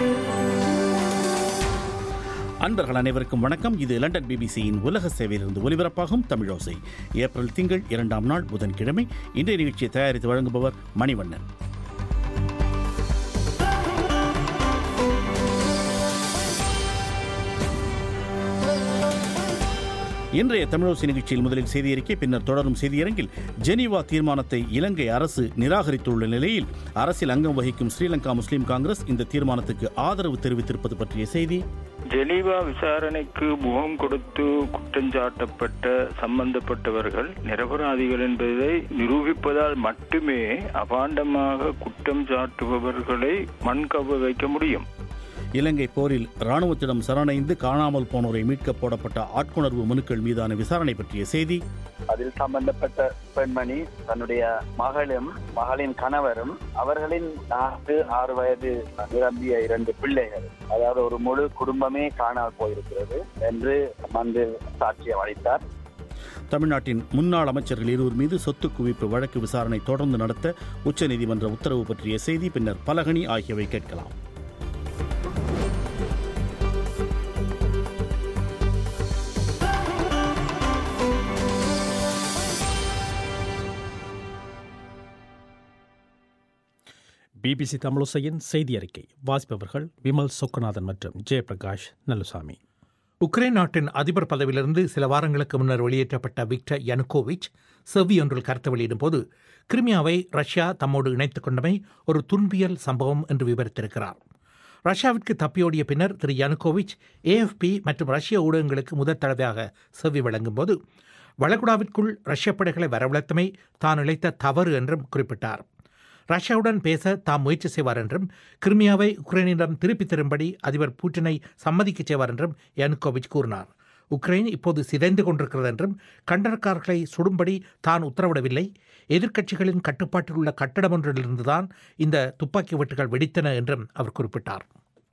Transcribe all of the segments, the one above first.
அன்பர்கள் அனைவருக்கும் வணக்கம் இது லண்டன் பிபிசியின் உலக சேவையிலிருந்து ஒலிபரப்பாகும் தமிழோசை ஏப்ரல் திங்கள் இரண்டாம் நாள் புதன்கிழமை இன்றைய நிகழ்ச்சியை தயாரித்து வழங்குபவர் மணிவண்ணன் இன்றைய தமிழோசி நிகழ்ச்சியில் முதலில் செய்தியறிக்கை பின்னர் தொடரும் செய்தியரங்கில் ஜெனீவா தீர்மானத்தை இலங்கை அரசு நிராகரித்துள்ள நிலையில் அரசில் அங்கம் வகிக்கும் ஸ்ரீலங்கா முஸ்லிம் காங்கிரஸ் இந்த தீர்மானத்துக்கு ஆதரவு தெரிவித்திருப்பது பற்றிய செய்தி ஜெனீவா விசாரணைக்கு முகம் கொடுத்து குற்றஞ்சாட்டப்பட்ட சம்பந்தப்பட்டவர்கள் நிரபராதிகள் என்பதை நிரூபிப்பதால் மட்டுமே அபாண்டமாக குற்றம் சாட்டுபவர்களை மண்கவ வைக்க முடியும் இலங்கை போரில் ராணுவத்திடம் சரணடைந்து காணாமல் போனோரை மீட்க போடப்பட்ட ஆட்கொணர்வு மனுக்கள் மீதான விசாரணை பற்றிய செய்தி அதில் சம்பந்தப்பட்ட பெண்மணி தன்னுடைய மகளும் மகளின் கணவரும் அவர்களின் நான்கு ஆறு வயது நிரம்பிய இரண்டு பிள்ளைகள் அதாவது ஒரு முழு குடும்பமே காணாமல் போயிருக்கிறது என்று வந்து சாட்சியம் அளித்தார் தமிழ்நாட்டின் முன்னாள் அமைச்சர்கள் இருவர் மீது சொத்து குவிப்பு வழக்கு விசாரணை தொடர்ந்து நடத்த உச்சநீதிமன்ற உத்தரவு பற்றிய செய்தி பின்னர் பலகணி ஆகியவை கேட்கலாம் பிபிசி தமிழோசையின் செய்தி அறிக்கை வாசிப்பவர்கள் விமல் சொக்கநாதன் மற்றும் ஜெயபிரகாஷ் நல்லுசாமி உக்ரைன் நாட்டின் அதிபர் பதவியிலிருந்து சில வாரங்களுக்கு முன்னர் வெளியேற்றப்பட்ட விக்டர் யனுகோவிச் செவ்வி ஒன்றில் கருத்து வெளியிடும் போது கிரிமியாவை ரஷ்யா தம்மோடு இணைத்துக் கொண்டமை ஒரு துன்பியல் சம்பவம் என்று விவரித்திருக்கிறார் ரஷ்யாவிற்கு தப்பியோடிய பின்னர் திரு யனுகோவிச் ஏஎஃப்பி மற்றும் ரஷ்ய ஊடகங்களுக்கு முதல் தடவையாக செவ்வி வழங்கும் போது வளைகுடாவிற்குள் ரஷ்ய படைகளை வரவழைத்தமை தான் இழைத்த தவறு என்றும் குறிப்பிட்டார் ரஷ்யாவுடன் பேச தாம் முயற்சி செய்வார் என்றும் கிரிமியாவை உக்ரைனிடம் திருப்பித் தரும்படி அதிபர் பூட்டினை சம்மதிக்கச் செய்வார் என்றும் யானுகோவிச் கூறினார் உக்ரைன் இப்போது சிதைந்து கொண்டிருக்கிறது என்றும் கண்டனக்காரர்களை சுடும்படி தான் உத்தரவிடவில்லை எதிர்க்கட்சிகளின் கட்டுப்பாட்டில் உள்ள கட்டடம் ஒன்றிலிருந்துதான் இந்த துப்பாக்கி வெட்டுகள் வெடித்தன என்றும் அவர் குறிப்பிட்டார்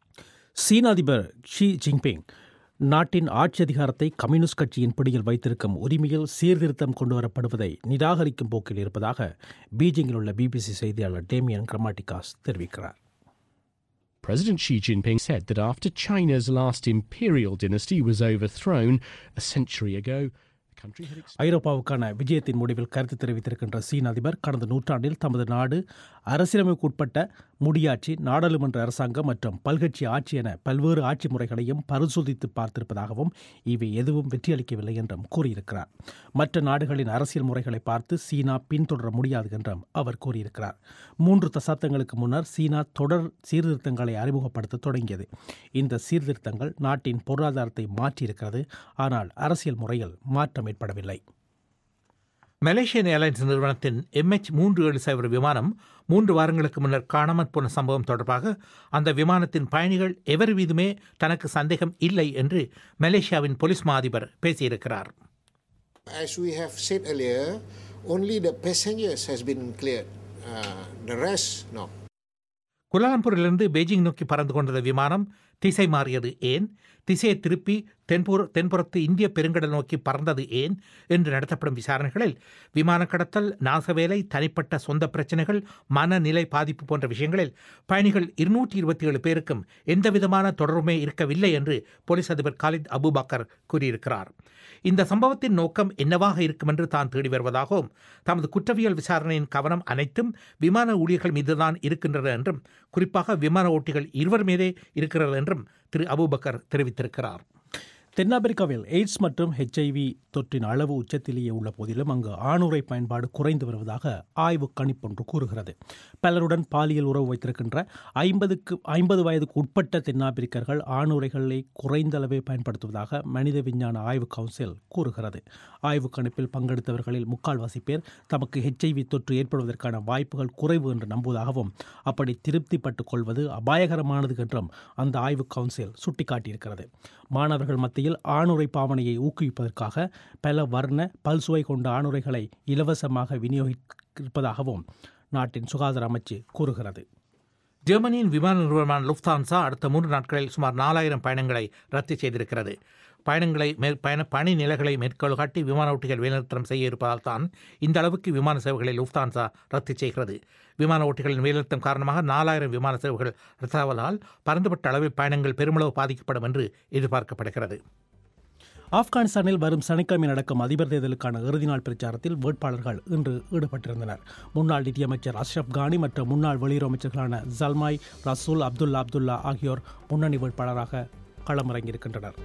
சீன அதிபர் ஷி ஜின்பிங் நாட்டின் ஆட்சி அதிகாரத்தை கம்யூனிஸ்ட் கட்சியின் பிடியில் வைத்திருக்கும் உரிமையில் சீர்திருத்தம் கொண்டுவரப்படுவதை நிராகரிக்கும் போக்கில் இருப்பதாக பீஜிங்கில் உள்ள பிபிசி செய்தியாளர் டேமியன் கிரமாட்டிகாஸ் தெரிவிக்கிறார் President Xi Jinping said that after China's last imperial dynasty was overthrown a century ago, the country had experienced ஐரோப்பாவுக்கான விஜயத்தின் முடிவில் கருத்து தெரிவித்திருக்கின்ற சீன அதிபர் கடந்த நூற்றாண்டில் தமது நாடு அரசியலமைப்புக்குட்பட்ட முடியாட்சி நாடாளுமன்ற அரசாங்கம் மற்றும் பல்கட்சி ஆட்சி என பல்வேறு ஆட்சி முறைகளையும் பரிசோதித்து பார்த்திருப்பதாகவும் இவை எதுவும் வெற்றியளிக்கவில்லை என்றும் கூறியிருக்கிறார் மற்ற நாடுகளின் அரசியல் முறைகளை பார்த்து சீனா பின்தொடர முடியாது என்றும் அவர் கூறியிருக்கிறார் மூன்று தசாப்தங்களுக்கு முன்னர் சீனா தொடர் சீர்திருத்தங்களை அறிமுகப்படுத்த தொடங்கியது இந்த சீர்திருத்தங்கள் நாட்டின் பொருளாதாரத்தை மாற்றியிருக்கிறது ஆனால் அரசியல் முறையில் மாற்றம் ஏற்படவில்லை மலேசியன் ஏர்லைன்ஸ் நிறுவனத்தின் எம்ஹெச் மூன்று ஏழு சைபர் விமானம் மூன்று வாரங்களுக்கு முன்னர் காணாமற் போன சம்பவம் தொடர்பாக அந்த விமானத்தின் பயணிகள் எவர் மீதுமே தனக்கு சந்தேகம் இல்லை என்று மலேசியாவின் போலீஸ் மா அதிபர் பேசியிருக்கிறார் As we have said earlier, only the passengers has been cleared. Uh, the rest, no. குலாலம்பூரிலிருந்து பெய்ஜிங் நோக்கி பறந்து கொண்டது விமானம் திசை மாறியது ஏன் திசையை திருப்பி தென்புற தென்புறத்து இந்திய பெருங்கடல் நோக்கி பறந்தது ஏன் என்று நடத்தப்படும் விசாரணைகளில் விமான கடத்தல் நாசவேலை தனிப்பட்ட சொந்த பிரச்சனைகள் மனநிலை பாதிப்பு போன்ற விஷயங்களில் பயணிகள் இருநூற்றி இருபத்தி ஏழு பேருக்கும் எந்தவிதமான தொடர்புமே இருக்கவில்லை என்று போலீஸ் அதிபர் காலித் அபுபக்கர் கூறியிருக்கிறார் இந்த சம்பவத்தின் நோக்கம் என்னவாக இருக்கும் என்று தான் தேடி வருவதாகவும் தமது குற்றவியல் விசாரணையின் கவனம் அனைத்தும் விமான ஊழியர்கள் மீதுதான் இருக்கின்றன என்றும் குறிப்பாக விமான ஓட்டிகள் இருவர் மீதே இருக்கிறது என்றும் திரு அபுபக்கர் தெரிவித்திருக்கிறார் தென்னாப்பிரிக்காவில் எய்ட்ஸ் மற்றும் ஹெச்ஐவி தொற்றின் அளவு உச்சத்திலேயே உள்ள போதிலும் அங்கு ஆணுரை பயன்பாடு குறைந்து வருவதாக ஆய்வு கணிப்பொன்று கூறுகிறது பலருடன் பாலியல் உறவு வைத்திருக்கின்ற ஐம்பதுக்கு ஐம்பது வயதுக்கு உட்பட்ட தென்னாப்பிரிக்கர்கள் ஆணுரைகளை குறைந்த அளவே பயன்படுத்துவதாக மனித விஞ்ஞான ஆய்வு கவுன்சில் கூறுகிறது ஆய்வு கணிப்பில் பங்கெடுத்தவர்களில் முக்கால்வாசி பேர் தமக்கு ஹெச்ஐவி தொற்று ஏற்படுவதற்கான வாய்ப்புகள் குறைவு என்று நம்புவதாகவும் அப்படி திருப்திப்பட்டுக் கொள்வது அபாயகரமானது என்றும் அந்த ஆய்வு கவுன்சில் சுட்டிக்காட்டியிருக்கிறது மாணவர்கள் மத்தியில் ஆணுரை பாவனையை ஊக்குவிப்பதற்காக பல வர்ண பல்சுவை கொண்ட ஆணுரைகளை இலவசமாக விநியோகிப்பதாகவும் நாட்டின் சுகாதார அமைச்சு கூறுகிறது ஜெர்மனியின் விமான நிறுவனமான லுஃப்தான்சா அடுத்த மூன்று நாட்களில் சுமார் நாலாயிரம் பயணங்களை ரத்து செய்திருக்கிறது பயணங்களை மேற் பயண பணி நிலைகளை மேற்கோள் காட்டி விமான ஓட்டிகள் வேலைநிறுத்தம் செய்ய இருப்பதால் தான் இந்த அளவுக்கு விமான சேவைகளை லுஃப்தான்சா ரத்து செய்கிறது விமான ஓட்டிகளின் வேலைநிறுத்தம் காரணமாக நாலாயிரம் விமான சேவைகள் ரத்தாவதால் பரந்துபட்ட அளவில் பயணங்கள் பெருமளவு பாதிக்கப்படும் என்று எதிர்பார்க்கப்படுகிறது ஆப்கானிஸ்தானில் வரும் சனிக்கிழமை நடக்கும் அதிபர் தேர்தலுக்கான இறுதி நாள் பிரச்சாரத்தில் வேட்பாளர்கள் இன்று ஈடுபட்டிருந்தனர் முன்னாள் நிதியமைச்சர் அஷ்ரப் கானி மற்றும் முன்னாள் வெளியுறவு அமைச்சர்களான ஜல்மாய் ரசூல் அப்துல்லா அப்துல்லா ஆகியோர் முன்னணி வேட்பாளராக களமிறங்கியிருக்கின்றனர்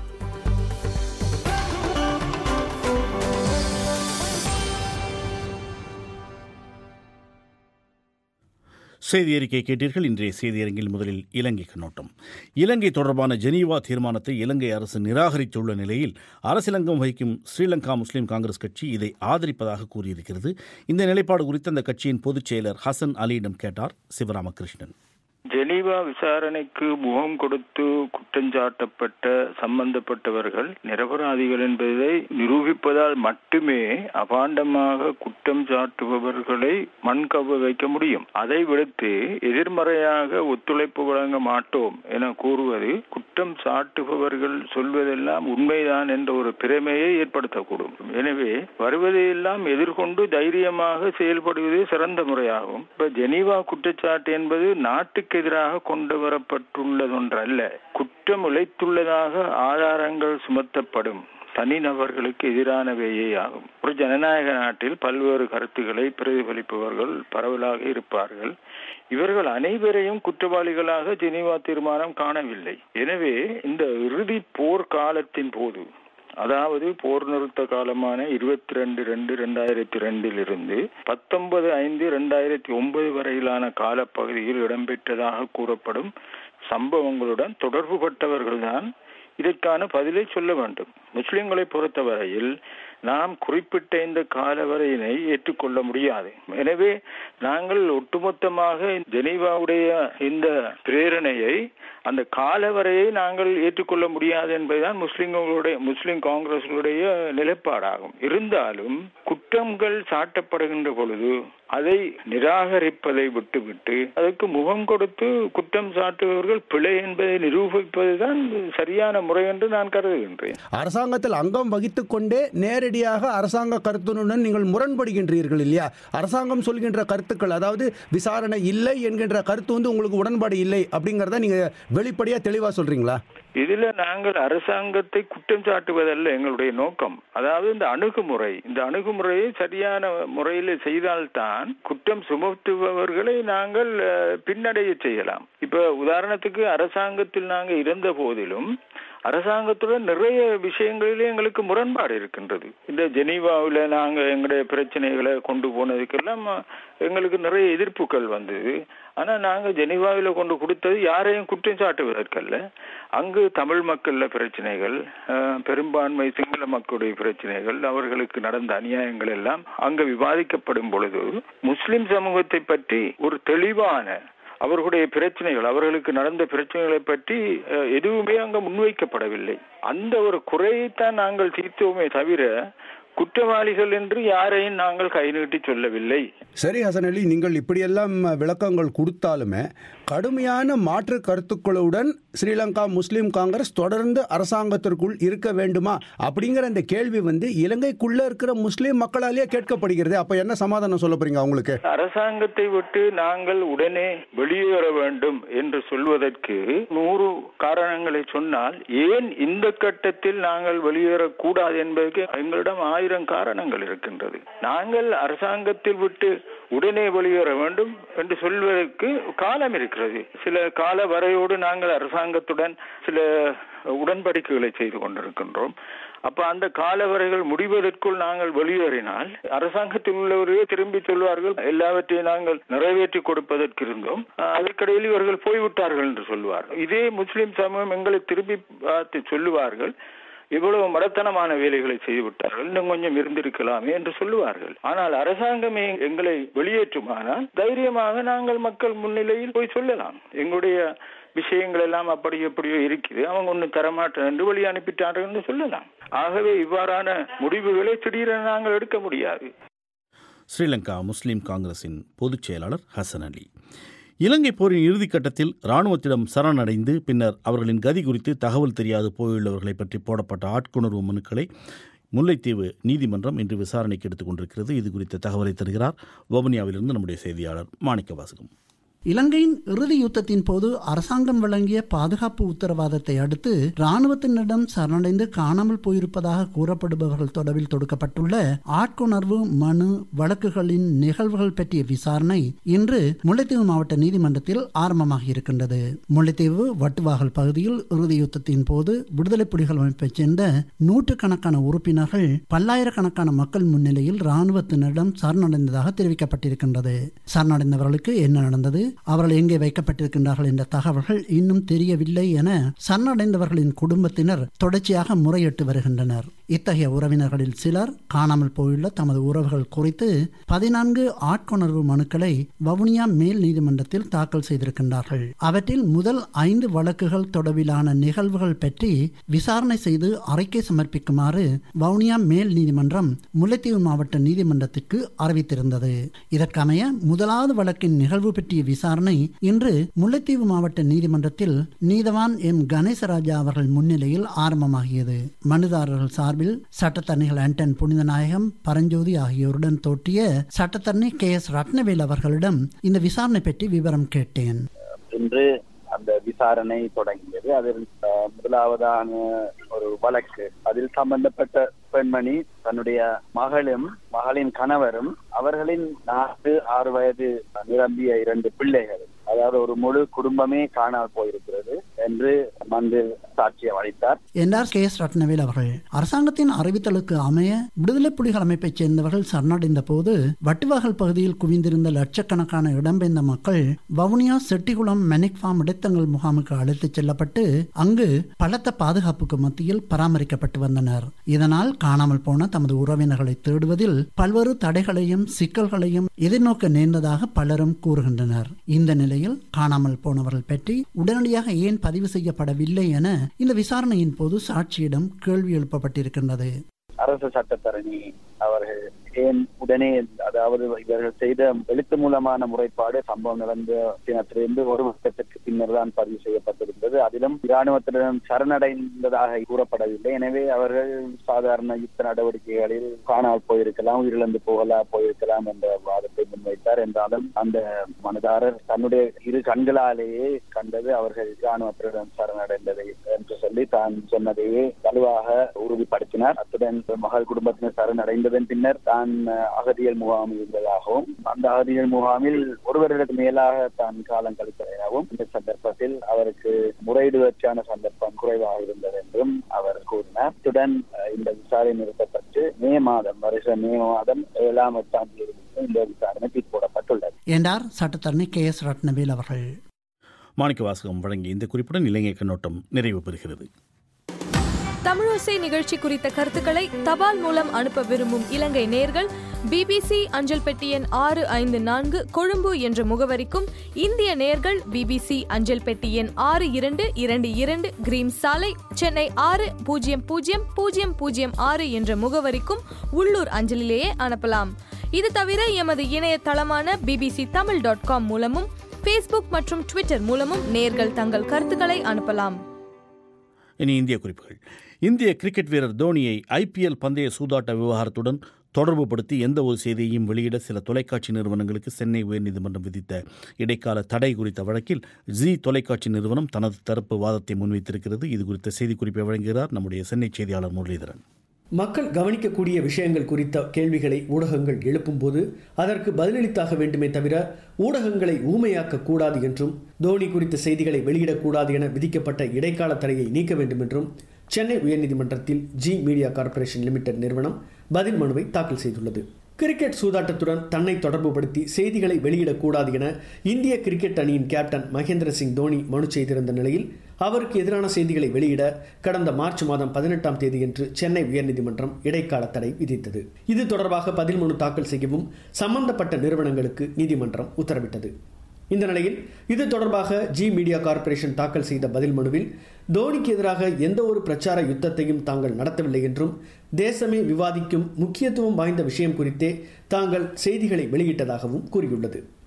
செய்தி அறிக்கை கேட்டீர்கள் இன்றைய செய்தியரங்கில் முதலில் இலங்கை கண்ணோட்டம் இலங்கை தொடர்பான ஜெனீவா தீர்மானத்தை இலங்கை அரசு நிராகரித்துள்ள நிலையில் அரசியலங்கம் வகிக்கும் ஸ்ரீலங்கா முஸ்லீம் காங்கிரஸ் கட்சி இதை ஆதரிப்பதாக கூறியிருக்கிறது இந்த நிலைப்பாடு குறித்து அந்த கட்சியின் பொதுச் செயலர் ஹசன் அலியிடம் கேட்டார் சிவராமகிருஷ்ணன் ஜெனீவா விசாரணைக்கு முகம் கொடுத்து குற்றஞ்சாட்டப்பட்ட சம்பந்தப்பட்டவர்கள் நிரபராதிகள் என்பதை நிரூபிப்பதால் மட்டுமே அபாண்டமாக குற்றம் சாட்டுபவர்களை மண்கவ வைக்க முடியும் அதை விடுத்து எதிர்மறையாக ஒத்துழைப்பு வழங்க மாட்டோம் என கூறுவது குற்றம் சாட்டுபவர்கள் சொல்வதெல்லாம் உண்மைதான் என்ற ஒரு பிரமையை ஏற்படுத்தக்கூடும் எனவே வருவதையெல்லாம் எதிர்கொண்டு தைரியமாக செயல்படுவதே சிறந்த முறையாகும் இப்ப ஜெனீவா குற்றச்சாட்டு என்பது நாட்டுக்கு எதிராக கொண்டு வரப்பட்டுள்ளதொன்றல்ல குற்றம் இழைத்துள்ளதாக ஆதாரங்கள் சுமத்தப்படும் தனிநபர்களுக்கு எதிரானவையே ஆகும் ஒரு ஜனநாயக நாட்டில் பல்வேறு கருத்துக்களை பிரதிபலிப்பவர்கள் பரவலாக இருப்பார்கள் இவர்கள் அனைவரையும் குற்றவாளிகளாக ஜெனீவா தீர்மானம் காணவில்லை எனவே இந்த இறுதி போர் காலத்தின் போது அதாவது போர் நிறுத்த காலமான இருபத்தி ரெண்டு ரெண்டு ரெண்டாயிரத்தி ரெண்டில் இருந்து பத்தொன்பது ஐந்து ரெண்டாயிரத்தி ஒன்பது வரையிலான காலப்பகுதியில் இடம்பெற்றதாக கூறப்படும் சம்பவங்களுடன் தொடர்பு பட்டவர்கள்தான் இதற்கான பதிலை சொல்ல வேண்டும் முஸ்லிம்களை பொறுத்தவரையில் நாம் குறிப்பிட்ட இந்த காலவரையினை ஏற்றுக்கொள்ள முடியாது எனவே நாங்கள் ஒட்டுமொத்தமாக ஜெனீவாவுடைய இந்த பிரேரணையை அந்த காலவரையை நாங்கள் ஏற்றுக்கொள்ள முடியாது என்பதுதான் முஸ்லிம்களுடைய முஸ்லிம் காங்கிரஸ்களுடைய நிலைப்பாடாகும் இருந்தாலும் குற்றங்கள் சாட்டப்படுகின்ற பொழுது அதை நிராகரிப்பதை விட்டுவிட்டு அதற்கு முகம் கொடுத்து குற்றம் சாட்டுபவர்கள் பிழை என்பதை நிரூபிப்பதுதான் சரியான முறை என்று நான் கருதுகின்றேன் அரசாங்கத்தில் அங்கம் வகித்துக் கொண்டே நேரடியாக அரசாங்க கருத்துடன் நீங்கள் முரண்படுகின்றீர்கள் இல்லையா அரசாங்கம் சொல்கின்ற கருத்துக்கள் அதாவது விசாரணை இல்லை என்கின்ற கருத்து வந்து உங்களுக்கு உடன்பாடு இல்லை அப்படிங்கிறத நீங்க வெளிப்படையா தெளிவா சொல்றீங்களா இதுல நாங்கள் அரசாங்கத்தை குற்றம் சாட்டுவதல்ல எங்களுடைய நோக்கம் அதாவது இந்த அணுகுமுறை இந்த அணுகுமுறையை சரியான முறையில் செய்தால்தான் குற்றம் சுமத்துபவர்களை நாங்கள் பின்னடைய செய்யலாம் இப்ப உதாரணத்துக்கு அரசாங்கத்தில் நாங்கள் இருந்த போதிலும் அரசாங்கத்துடன் நிறைய விஷயங்களிலே எங்களுக்கு முரண்பாடு இருக்கின்றது இந்த ஜெனீவாவில் நாங்கள் எங்களுடைய பிரச்சனைகளை கொண்டு போனதுக்கெல்லாம் எங்களுக்கு நிறைய எதிர்ப்புகள் வந்தது ஆனால் நாங்கள் ஜெனீவாவில் கொண்டு கொடுத்தது யாரையும் குற்றம் சாட்டுவதற்கல்ல அங்கு தமிழ் மக்கள்ல பிரச்சனைகள் பெரும்பான்மை சிங்கள மக்களுடைய பிரச்சனைகள் அவர்களுக்கு நடந்த அநியாயங்கள் எல்லாம் அங்கு விவாதிக்கப்படும் பொழுது முஸ்லிம் சமூகத்தை பற்றி ஒரு தெளிவான அவர்களுடைய பிரச்சனைகள் அவர்களுக்கு நடந்த பிரச்சனைகளை பற்றி எதுவுமே அங்க முன்வைக்கப்படவில்லை அந்த ஒரு குறையைத்தான் நாங்கள் தீர்த்தோமே தவிர குற்றவாளிகள் என்று யாரையும் நாங்கள் கை நீட்டி சொல்லவில்லை சரி ஹசன் அலி நீங்கள் இப்படியெல்லாம் விளக்கங்கள் கொடுத்தாலுமே கடுமையான மாற்று கருத்துக்களுடன் ஸ்ரீலங்கா முஸ்லீம் காங்கிரஸ் தொடர்ந்து அரசாங்கத்திற்குள் இருக்க வேண்டுமா அப்படிங்கிற அந்த கேள்வி வந்து இலங்கைக்குள்ள இருக்கிற முஸ்லீம் மக்களாலேயே கேட்கப்படுகிறது அப்ப என்ன சமாதானம் சொல்ல போறீங்க அவங்களுக்கு அரசாங்கத்தை விட்டு நாங்கள் உடனே வெளியேற வேண்டும் என்று சொல்வதற்கு நூறு காரணங்களை சொன்னால் ஏன் இந்த கட்டத்தில் நாங்கள் வெளியேறக்கூடாது என்பதற்கு எங்களிடம் ஆயிரம் காரணங்கள் இருக்கின்றது நாங்கள் அரசாங்கத்தில் விட்டு உடனே வெளியேற வேண்டும் என்று சொல்வதற்கு காலம் இருக்கிறது சில கால வரையோடு நாங்கள் அரசாங்கத்துடன் சில உடன்படிக்கைகளை செய்து கொண்டிருக்கின்றோம் அப்ப அந்த காலவரைகள் முடிவதற்குள் நாங்கள் வெளியேறினால் அரசாங்கத்தில் உள்ளவர்களே திரும்பி சொல்வார்கள் எல்லாவற்றையும் நாங்கள் நிறைவேற்றி கொடுப்பதற்கு இருந்தோம் அதற்கிடையில் இவர்கள் போய்விட்டார்கள் என்று சொல்வார்கள் இதே முஸ்லிம் சமூகம் எங்களை திரும்பி பார்த்து சொல்லுவார்கள் இவ்வளவு மடத்தனமான வேலைகளை செய்து விட்டார்கள் இன்னும் கொஞ்சம் இருந்திருக்கலாமே என்று சொல்லுவார்கள் ஆனால் அரசாங்கமே எங்களை வெளியேற்றுமானால் தைரியமாக நாங்கள் மக்கள் முன்னிலையில் போய் சொல்லலாம் எங்களுடைய விஷயங்கள் எல்லாம் அப்படி எப்படியோ இருக்குது அவங்க ஒன்றும் தரமாட்டேன் என்று வழி அனுப்பிட்டார்கள் என்று சொல்லலாம் ஆகவே இவ்வாறான முடிவுகளை திடீரென நாங்கள் எடுக்க முடியாது ஸ்ரீலங்கா முஸ்லீம் காங்கிரசின் பொதுச் செயலாளர் ஹசன் அலி இலங்கை போரின் இறுதிக்கட்டத்தில் இராணுவத்திடம் சரணடைந்து பின்னர் அவர்களின் கதி குறித்து தகவல் தெரியாது போயுள்ளவர்களை பற்றி போடப்பட்ட ஆட்கொணர்வு மனுக்களை முல்லைத்தீவு நீதிமன்றம் இன்று விசாரணைக்கு எடுத்துக் கொண்டிருக்கிறது இது குறித்த தகவலை தருகிறார் வவுனியாவிலிருந்து நம்முடைய செய்தியாளர் மாணிக்க வாசகம் இலங்கையின் இறுதி யுத்தத்தின் போது அரசாங்கம் வழங்கிய பாதுகாப்பு உத்தரவாதத்தை அடுத்து இராணுவத்தினரிடம் சரணடைந்து காணாமல் போயிருப்பதாக கூறப்படுபவர்கள் தொடர்பில் தொடுக்கப்பட்டுள்ள ஆட்கொணர்வு மனு வழக்குகளின் நிகழ்வுகள் பற்றிய விசாரணை இன்று முல்லைத்தீவு மாவட்ட நீதிமன்றத்தில் ஆரம்பமாகி இருக்கின்றது முல்லைத்தீவு வட்டுவாகல் பகுதியில் இறுதி யுத்தத்தின் போது விடுதலை புலிகள் அமைப்பைச் சேர்ந்த நூற்றுக்கணக்கான உறுப்பினர்கள் பல்லாயிரக்கணக்கான மக்கள் முன்னிலையில் இராணுவத்தினரிடம் சரணடைந்ததாக தெரிவிக்கப்பட்டிருக்கின்றது சரணடைந்தவர்களுக்கு என்ன நடந்தது அவர்கள் எங்கே வைக்கப்பட்டிருக்கின்றார்கள் என்ற தகவல்கள் இன்னும் தெரியவில்லை என சரணடைந்தவர்களின் குடும்பத்தினர் தொடர்ச்சியாக முறையிட்டு வருகின்றனர் இத்தகைய உறவினர்களில் சிலர் காணாமல் போயுள்ள தமது உறவுகள் குறித்து பதினான்கு ஆட்கொணர்வு மனுக்களை வவுனியா மேல் நீதிமன்றத்தில் தாக்கல் செய்திருக்கின்றார்கள் அவற்றில் முதல் ஐந்து வழக்குகள் தொடர்பிலான நிகழ்வுகள் பற்றி விசாரணை செய்து அறிக்கை சமர்ப்பிக்குமாறு வவுனியா மேல் நீதிமன்றம் முல்லைத்தீவு மாவட்ட நீதிமன்றத்திற்கு அறிவித்திருந்தது இதற்கமைய முதலாவது வழக்கின் நிகழ்வு பற்றிய விசாரணை இன்று முல்லைத்தீவு மாவட்ட நீதிமன்றத்தில் நீதவான் எம் கணேசராஜா அவர்கள் முன்னிலையில் ஆரம்பமாகியது மனுதாரர்கள் சார்பில் சட்டத்தரணிகள் ஆண்டன் புனிதநாயகம் பரஞ்சோதி ஆகியோருடன் தோற்றிய சட்டத்தரணி கே எஸ் ரத்னவேல் அவர்களிடம் இந்த விசாரணை பற்றி விவரம் கேட்டேன் இன்று அந்த விசாரணை தொடங்கியது அதில் அஹ், முதலாவதான ஒரு வழக்கு அதில் சம்பந்தப்பட்ட பெண்மணி தன்னுடைய மகளும் மகளின் கணவரும் அவர்களின் நான்கு ஆறு வயது நிரம்பிய இரண்டு பிள்ளைகள் அதாவது ஒரு முழு குடும்பமே காணாமல் போயிருக்கிறது என்று மந்து சாட்சியம் அளித்தார் என்றார் கே எஸ் ரத்னவேல் அவர்கள் அரசாங்கத்தின் அறிவித்தலுக்கு அமைய விடுதலை புலிகள் அமைப்பைச் சேர்ந்தவர்கள் சரணடைந்த போது வட்டுவாகல் பகுதியில் குவிந்திருந்த லட்சக்கணக்கான இடம்பெயர்ந்த மக்கள் வவுனியா செட்டிகுளம் மெனிக் ஃபார்ம் இடைத்தங்கள் முகாமுக்கு அழைத்துச் செல்லப்பட்டு அங்கு பலத்த பாதுகாப்புக்கு மத்தியில் பராமரிக்கப்பட்டு வந்தனர் இதனால் காணாமல் போன தமது உறவினர்களை தேடுவதில் பல்வேறு தடைகளையும் சிக்கல்களையும் எதிர்நோக்க நேர்ந்ததாக பலரும் கூறுகின்றனர் இந்த நிலையில் காணாமல் போனவர்கள் பற்றி உடனடியாக ஏன் பதிவு செய்யப்படவில்லை என இந்த விசாரணையின் போது சாட்சியிடம் கேள்வி எழுப்பப்பட்டிருக்கின்றது அரசு சட்டத்தரணி அவர்கள் ஏன் உடனே அதாவது இவர்கள் செய்த எழுத்து மூலமான முறைப்பாடு சம்பவம் நடந்த தினத்திலிருந்து ஒரு வருடத்திற்கு பின்னர் தான் பதிவு செய்யப்பட்டிருந்தது அதிலும் இராணுவத்திடம் சரணடைந்ததாக கூறப்படவில்லை எனவே அவர்கள் சாதாரண யுத்த நடவடிக்கைகளில் காணாமல் போயிருக்கலாம் உயிரிழந்து போகலாம் போயிருக்கலாம் என்ற வாதத்தை முன்வைத்தார் என்றாலும் அந்த மனுதாரர் தன்னுடைய இரு கண்களாலேயே கண்டது அவர்கள் இராணுவத்திடம் சரணடைந்ததை என்று சொல்லி தான் சொன்னதையே வலுவாக உறுதிப்படுத்தினார் அத்துடன் மகள் குடும்பத்தினர் சரணடைந்ததன் பின்னர் தான் அஹ், அகதியல் முகாம் இருந்ததாகவும் அந்த அகதியல் முகாமில் ஒரு வருடத்துக்கு மேலாக தான் காலம் கழித்ததாகவும் இந்த சந்தர்ப்பத்தில் அவருக்கு முறையிடுவதற்கான சந்தர்ப்பம் குறைவாக இருந்தது என்றும் அவர் கூறினார் அத்துடன் அஹ், இந்த விசாரணை நிறுத்தப்பட்டு மே மாதம் வருஷ மே மாதம் ஏழாம் எட்டாம் தேதி இந்த விசாரணை தீர்ப்போடப்பட்டுள்ளது என்றார் சட்டத்தரணி கே எஸ் ரத்னவேல் அவர்கள் மாணிக்க வாசகம் வழங்கிய இந்த குறிப்புடன் இலங்கை கண்ணோட்டம் நிறைவு பெறுகிறது தமிழோசை நிகழ்ச்சி குறித்த கருத்துக்களை தபால் மூலம் அனுப்ப விரும்பும் இலங்கை நேர்கள் பிபிசி அஞ்சல் பெட்டி எண் ஆறு ஐந்து நான்கு கொழும்பு என்ற முகவரிக்கும் இந்திய நேர்கள் பிபிசி அஞ்சல் பெட்டி எண் ஆறு இரண்டு இரண்டு இரண்டு கிரீம் சாலை சென்னை ஆறு பூஜ்ஜியம் பூஜ்ஜியம் பூஜ்ஜியம் பூஜ்ஜியம் ஆறு என்ற முகவரிக்கும் உள்ளூர் அஞ்சலிலேயே அனுப்பலாம் இது தவிர எமது இணையதளமான பிபிசி தமிழ் டாட் காம் மூலமும் ஃபேஸ்புக் மற்றும் ட்விட்டர் மூலமும் நேர்கள் தங்கள் கருத்துக்களை அனுப்பலாம் இனி இந்திய குறிப்புகள் இந்திய கிரிக்கெட் வீரர் தோனியை ஐபிஎல் பந்தய சூதாட்ட விவகாரத்துடன் தொடர்புபடுத்தி எந்த ஒரு செய்தியையும் வெளியிட சில தொலைக்காட்சி நிறுவனங்களுக்கு சென்னை உயர்நீதிமன்றம் விதித்த இடைக்கால தடை குறித்த வழக்கில் ஜி தொலைக்காட்சி நிறுவனம் தனது தரப்பு வாதத்தை முன்வைத்திருக்கிறது இது குறித்த செய்திக்குறிப்பை வழங்குகிறார் நம்முடைய சென்னை செய்தியாளர் முரளிதரன் மக்கள் கவனிக்கக்கூடிய விஷயங்கள் குறித்த கேள்விகளை ஊடகங்கள் எழுப்பும்போது அதற்கு பதிலளித்தாக வேண்டுமே தவிர ஊடகங்களை ஊமையாக்க கூடாது என்றும் தோனி குறித்த செய்திகளை வெளியிடக்கூடாது என விதிக்கப்பட்ட இடைக்கால தடையை நீக்க வேண்டும் என்றும் சென்னை உயர்நீதிமன்றத்தில் ஜி மீடியா கார்ப்பரேஷன் லிமிடெட் நிறுவனம் பதில் மனுவை தாக்கல் செய்துள்ளது கிரிக்கெட் சூதாட்டத்துடன் தன்னை தொடர்புபடுத்தி செய்திகளை வெளியிடக்கூடாது என இந்திய கிரிக்கெட் அணியின் கேப்டன் மகேந்திர சிங் தோனி மனு செய்திருந்த நிலையில் அவருக்கு எதிரான செய்திகளை வெளியிட கடந்த மார்ச் மாதம் பதினெட்டாம் தேதியன்று சென்னை உயர்நீதிமன்றம் இடைக்கால தடை விதித்தது இது தொடர்பாக பதில் மனு தாக்கல் செய்யவும் சம்பந்தப்பட்ட நிறுவனங்களுக்கு நீதிமன்றம் உத்தரவிட்டது இந்த நிலையில் இது தொடர்பாக ஜி மீடியா கார்ப்பரேஷன் தாக்கல் செய்த பதில் மனுவில் தோனிக்கு எதிராக எந்த ஒரு பிரச்சார யுத்தத்தையும் தாங்கள் நடத்தவில்லை என்றும் தேசமே விவாதிக்கும் முக்கியத்துவம் வாய்ந்த விஷயம் குறித்தே தாங்கள் செய்திகளை வெளியிட்டதாகவும் கூறியுள்ளது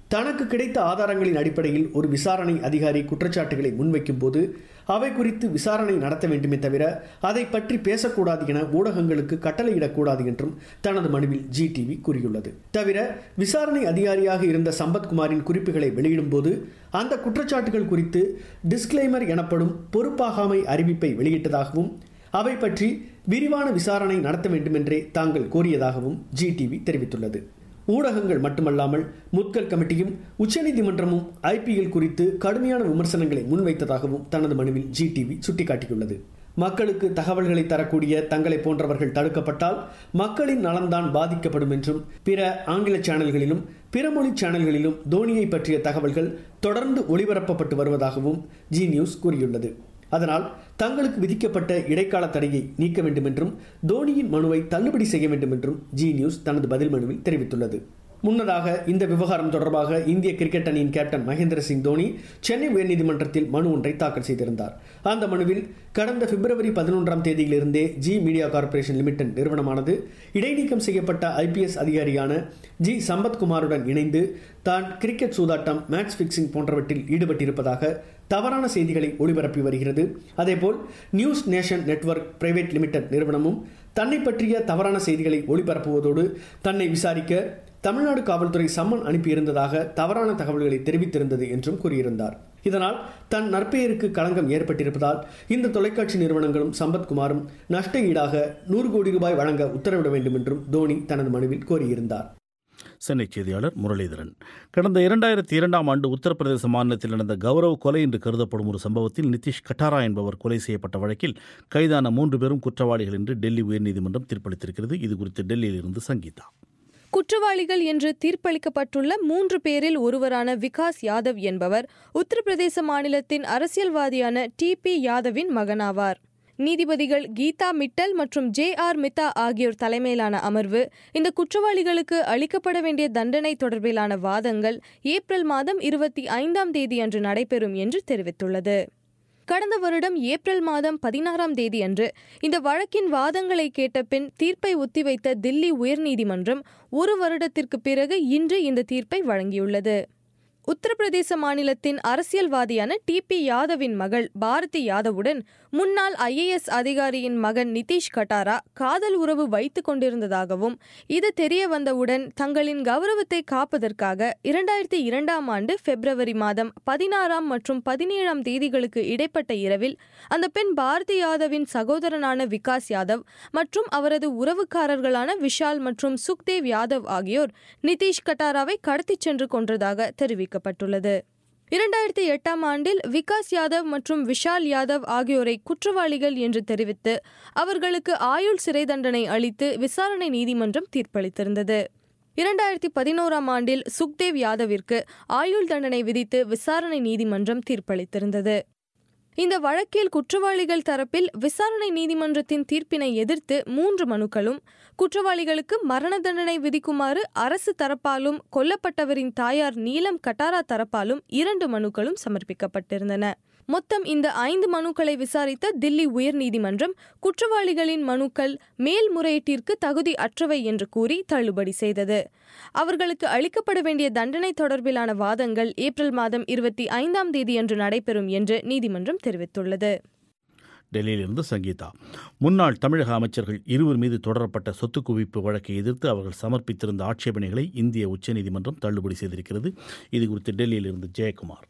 தனக்கு கிடைத்த ஆதாரங்களின் அடிப்படையில் ஒரு விசாரணை அதிகாரி குற்றச்சாட்டுகளை முன்வைக்கும் போது அவை குறித்து விசாரணை நடத்த வேண்டுமே தவிர அதை பற்றி பேசக்கூடாது என ஊடகங்களுக்கு கட்டளையிடக்கூடாது என்றும் தனது மனுவில் ஜி டிவி கூறியுள்ளது தவிர விசாரணை அதிகாரியாக இருந்த சம்பத்குமாரின் குறிப்புகளை வெளியிடும் போது அந்த குற்றச்சாட்டுகள் குறித்து டிஸ்கிளைமர் எனப்படும் பொறுப்பாகாமை அறிவிப்பை வெளியிட்டதாகவும் அவை பற்றி விரிவான விசாரணை நடத்த வேண்டுமென்றே தாங்கள் கோரியதாகவும் ஜி டிவி தெரிவித்துள்ளது ஊடகங்கள் மட்டுமல்லாமல் முத்கல் கமிட்டியும் உச்சநீதிமன்றமும் ஐபிஎல் குறித்து கடுமையான விமர்சனங்களை முன்வைத்ததாகவும் தனது மனுவில் ஜி டிவி சுட்டிக்காட்டியுள்ளது மக்களுக்கு தகவல்களை தரக்கூடிய தங்களை போன்றவர்கள் தடுக்கப்பட்டால் மக்களின் நலன்தான் பாதிக்கப்படும் என்றும் பிற ஆங்கில சேனல்களிலும் பிற மொழி சேனல்களிலும் தோனியை பற்றிய தகவல்கள் தொடர்ந்து ஒளிபரப்பப்பட்டு வருவதாகவும் ஜி நியூஸ் கூறியுள்ளது அதனால் தங்களுக்கு விதிக்கப்பட்ட இடைக்கால தடையை நீக்க வேண்டும் என்றும் தோனியின் மனுவை தள்ளுபடி செய்ய வேண்டும் என்றும் ஜி நியூஸ் தனது பதில் மனுவில் தெரிவித்துள்ளது முன்னதாக இந்த விவகாரம் தொடர்பாக இந்திய கிரிக்கெட் அணியின் கேப்டன் மகேந்திர சிங் தோனி சென்னை உயர்நீதிமன்றத்தில் மனு ஒன்றை தாக்கல் செய்திருந்தார் அந்த மனுவில் கடந்த பிப்ரவரி பதினொன்றாம் தேதியிலிருந்தே ஜி மீடியா கார்ப்பரேஷன் லிமிடெட் நிறுவனமானது இடைநீக்கம் செய்யப்பட்ட ஐபிஎஸ் அதிகாரியான ஜி சம்பத்குமாருடன் இணைந்து தான் கிரிக்கெட் சூதாட்டம் மேட்ச் பிக்சிங் போன்றவற்றில் ஈடுபட்டிருப்பதாக தவறான செய்திகளை ஒளிபரப்பி வருகிறது அதேபோல் news nation network private limited நிறுவனமும் தன்னை பற்றிய தவறான செய்திகளை ஒளிபரப்புவதோடு தன்னை விசாரிக்க தமிழ்நாடு காவல்துறை சம்மன் அனுப்பியிருந்ததாக தவறான தகவல்களை தெரிவித்திருந்தது என்றும் கூறியிருந்தார் இதனால் தன் நற்பெயருக்கு களங்கம் ஏற்பட்டிருப்பதால் இந்த தொலைக்காட்சி நிறுவனங்களும் சம்பத்குமாரும் நஷ்ட ஈடாக நூறு கோடி ரூபாய் வழங்க உத்தரவிட வேண்டும் என்றும் தோனி தனது மனுவில் கோரியிருந்தார் சென்னை செய்தியாளர் முரளிதரன் கடந்த இரண்டாயிரத்தி இரண்டாம் ஆண்டு உத்தரப்பிரதேச மாநிலத்தில் நடந்த கௌரவ கொலை என்று கருதப்படும் ஒரு சம்பவத்தில் நிதிஷ் கட்டாரா என்பவர் கொலை செய்யப்பட்ட வழக்கில் கைதான மூன்று பேரும் குற்றவாளிகள் என்று டெல்லி உயர்நீதிமன்றம் தீர்ப்பளித்திருக்கிறது இது குறித்து டெல்லியிலிருந்து சங்கீதா குற்றவாளிகள் என்று தீர்ப்பளிக்கப்பட்டுள்ள மூன்று பேரில் ஒருவரான விகாஸ் யாதவ் என்பவர் உத்தரப்பிரதேச மாநிலத்தின் அரசியல்வாதியான டி பி யாதவின் மகனாவார் நீதிபதிகள் கீதா மிட்டல் மற்றும் ஜே ஆர் மித்தா ஆகியோர் தலைமையிலான அமர்வு இந்த குற்றவாளிகளுக்கு அளிக்கப்பட வேண்டிய தண்டனை தொடர்பிலான வாதங்கள் ஏப்ரல் மாதம் இருபத்தி ஐந்தாம் தேதி அன்று நடைபெறும் என்று தெரிவித்துள்ளது கடந்த வருடம் ஏப்ரல் மாதம் பதினாறாம் தேதி அன்று இந்த வழக்கின் வாதங்களை கேட்ட பின் தீர்ப்பை ஒத்திவைத்த தில்லி உயர்நீதிமன்றம் ஒரு வருடத்திற்கு பிறகு இன்று இந்த தீர்ப்பை வழங்கியுள்ளது உத்தரப்பிரதேச மாநிலத்தின் அரசியல்வாதியான டி பி யாதவின் மகள் பாரதி யாதவுடன் முன்னாள் ஐஏஎஸ் அதிகாரியின் மகன் நிதிஷ் கட்டாரா காதல் உறவு வைத்துக் கொண்டிருந்ததாகவும் இது தெரிய வந்தவுடன் தங்களின் கௌரவத்தை காப்பதற்காக இரண்டாயிரத்தி இரண்டாம் ஆண்டு பிப்ரவரி மாதம் பதினாறாம் மற்றும் பதினேழாம் தேதிகளுக்கு இடைப்பட்ட இரவில் அந்த பெண் பாரதி யாதவின் சகோதரனான விகாஸ் யாதவ் மற்றும் அவரது உறவுக்காரர்களான விஷால் மற்றும் சுக்தேவ் யாதவ் ஆகியோர் நிதிஷ் கட்டாராவை கடத்திச் சென்று கொன்றதாக தெரிவிக்கப்பட்டுள்ளது இரண்டாயிரத்தி எட்டாம் ஆண்டில் விகாஸ் யாதவ் மற்றும் விஷால் யாதவ் ஆகியோரை குற்றவாளிகள் என்று தெரிவித்து அவர்களுக்கு ஆயுள் சிறை தண்டனை அளித்து விசாரணை நீதிமன்றம் தீர்ப்பளித்திருந்தது இரண்டாயிரத்தி பதினோராம் ஆண்டில் சுக்தேவ் யாதவிற்கு ஆயுள் தண்டனை விதித்து விசாரணை நீதிமன்றம் தீர்ப்பளித்திருந்தது இந்த வழக்கில் குற்றவாளிகள் தரப்பில் விசாரணை நீதிமன்றத்தின் தீர்ப்பினை எதிர்த்து மூன்று மனுக்களும் குற்றவாளிகளுக்கு மரண தண்டனை விதிக்குமாறு அரசு தரப்பாலும் கொல்லப்பட்டவரின் தாயார் நீலம் கட்டாரா தரப்பாலும் இரண்டு மனுக்களும் சமர்ப்பிக்கப்பட்டிருந்தன மொத்தம் இந்த ஐந்து மனுக்களை விசாரித்த தில்லி உயர்நீதிமன்றம் குற்றவாளிகளின் மனுக்கள் மேல்முறையீட்டிற்கு தகுதி அற்றவை என்று கூறி தள்ளுபடி செய்தது அவர்களுக்கு அளிக்கப்பட வேண்டிய தண்டனை தொடர்பிலான வாதங்கள் ஏப்ரல் மாதம் இருபத்தி ஐந்தாம் தேதியன்று நடைபெறும் என்று நீதிமன்றம் தெரிவித்துள்ளது டெல்லியிலிருந்து சங்கீதா முன்னாள் தமிழக அமைச்சர்கள் இருவர் மீது தொடரப்பட்ட சொத்து குவிப்பு வழக்கை எதிர்த்து அவர்கள் சமர்ப்பித்திருந்த ஆட்சேபனைகளை இந்திய உச்சநீதிமன்றம் தள்ளுபடி செய்திருக்கிறது இது குறித்து டெல்லியிலிருந்து ஜெயக்குமார்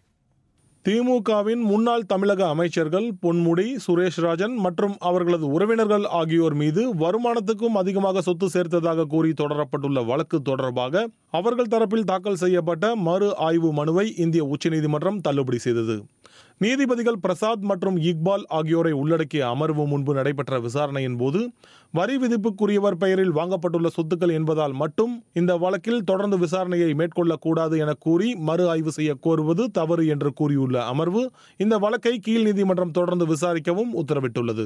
திமுகவின் முன்னாள் தமிழக அமைச்சர்கள் பொன்முடி சுரேஷ் ராஜன் மற்றும் அவர்களது உறவினர்கள் ஆகியோர் மீது வருமானத்துக்கும் அதிகமாக சொத்து சேர்த்ததாக கூறி தொடரப்பட்டுள்ள வழக்கு தொடர்பாக அவர்கள் தரப்பில் தாக்கல் செய்யப்பட்ட மறு ஆய்வு மனுவை இந்திய உச்சநீதிமன்றம் தள்ளுபடி செய்தது நீதிபதிகள் பிரசாத் மற்றும் இக்பால் ஆகியோரை உள்ளடக்கிய அமர்வு முன்பு நடைபெற்ற விசாரணையின் போது வரி விதிப்புக்குரியவர் பெயரில் வாங்கப்பட்டுள்ள சொத்துக்கள் என்பதால் மட்டும் இந்த வழக்கில் தொடர்ந்து விசாரணையை மேற்கொள்ளக்கூடாது என கூறி மறு ஆய்வு செய்ய கோருவது தவறு என்று கூறியுள்ள அமர்வு இந்த வழக்கை கீழ் நீதிமன்றம் தொடர்ந்து விசாரிக்கவும் உத்தரவிட்டுள்ளது